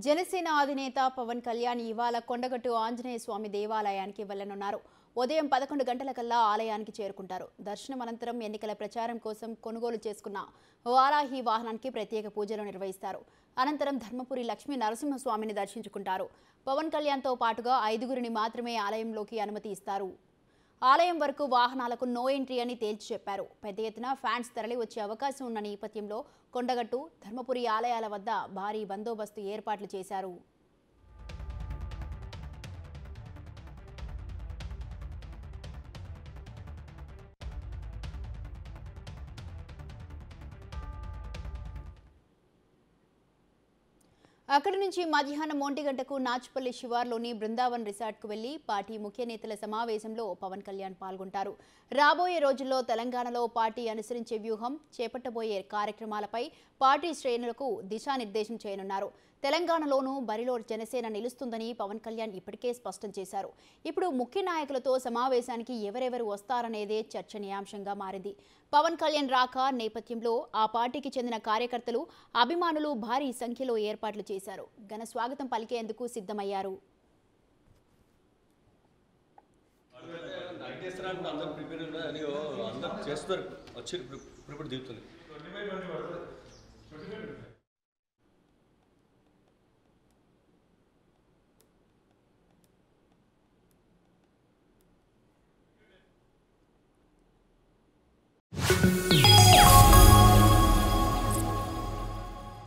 జనసేన అధినేత పవన్ కళ్యాణ్ ఇవాళ కొండగట్టు ఆంజనేయ స్వామి దేవాలయానికి వెళ్లనున్నారు ఉదయం పదకొండు గంటలకల్లా ఆలయానికి చేరుకుంటారు దర్శనం అనంతరం ఎన్నికల ప్రచారం కోసం కొనుగోలు చేసుకున్న వారాహి వాహనానికి ప్రత్యేక పూజలు నిర్వహిస్తారు అనంతరం ధర్మపురి లక్ష్మీ నరసింహస్వామిని దర్శించుకుంటారు పవన్ కళ్యాణ్తో పాటుగా ఐదుగురిని మాత్రమే ఆలయంలోకి అనుమతి ఇస్తారు ఆలయం వరకు వాహనాలకు నో ఎంట్రీ అని తేల్చి చెప్పారు పెద్ద ఎత్తున ఫ్యాన్స్ తరలి వచ్చే అవకాశం ఉన్న నేపథ్యంలో కొండగట్టు ధర్మపురి ఆలయాల వద్ద భారీ బందోబస్తు ఏర్పాట్లు చేశారు అక్కడి నుంచి మధ్యాహ్నం ఒంటి గంటకు నాచుపల్లి శివార్లోని బృందావన్ రిసార్ట్కు వెళ్లి పార్టీ ముఖ్య నేతల సమావేశంలో పవన్ కళ్యాణ్ పాల్గొంటారు రాబోయే రోజుల్లో తెలంగాణలో పార్టీ అనుసరించే వ్యూహం చేపట్టబోయే కార్యక్రమాలపై పార్టీ శ్రేణులకు దిశానిర్దేశం చేయనున్నారు తెలంగాణలోనూ బరిలో జనసేన నిలుస్తుందని పవన్ కళ్యాణ్ ఇప్పటికే స్పష్టం చేశారు ఇప్పుడు ముఖ్య నాయకులతో సమావేశానికి ఎవరెవరు వస్తారనేదే చర్చనీయాంశంగా మారింది పవన్ కళ్యాణ్ రాక నేపథ్యంలో ఆ పార్టీకి చెందిన కార్యకర్తలు అభిమానులు భారీ సంఖ్యలో ఏర్పాట్లు చేశారు ఘన స్వాగతం పలికేందుకు సిద్ధమయ్యారు నైట్ చేస్తారని అందరు ప్రిపేర్ అందరు చేస్తారు వచ్చి ప్రిపేర్ దిగుతుంది